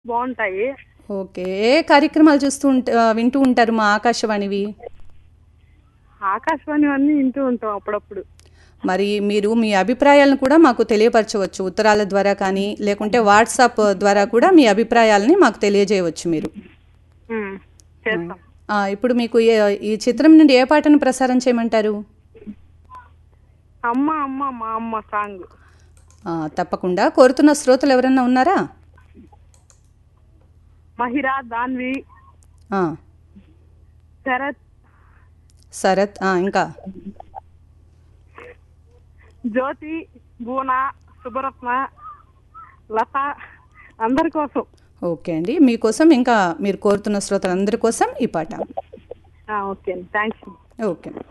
బాగుంటాయి ఓకే ఏ కార్యక్రమాలు చూస్తూ ఉంట ఆ, వింటూ ఉంటారు మా ఆకాశవాణివి ఆకాశవాణి అన్నీ వింటూ ఉంటాం అప్పుడప్పుడు మరి మీరు మీ అభిప్రాయాలను కూడా మాకు తెలియపరచవచ్చు ఉత్తరాల ద్వారా కానీ లేకుంటే వాట్సాప్ ద్వారా కూడా మీ అభిప్రాయాలని మాకు తెలియజేయవచ్చు మీరు ఉమ్, చేస్తాం ఆ, ఇప్పుడు మీకు ఏ- ఈ చిత్రం నుండి ఏ పాటను ప్రసారం చేయమంటారు అమ్మ అమ్మ మా అమ్మ సాంగ్ ఆ, తప్పకుండా కోరుతున్న శ్రోతలు ఎవరన్నా ఉన్నారా మహిరా దాన్వి ఆ, శరత్ శరత్ ఆ, ఇంకా జ్యోతి బూనా సుబ్బరత్న లత అందరి కోసం ఓకే అండి మీకోసం ఇంకా మీరు కోరుతున్న శ్రోతలందరి కోసం ఈ పాట ఆ, ఓకే అండి థ్యాంక్స్ ఓకే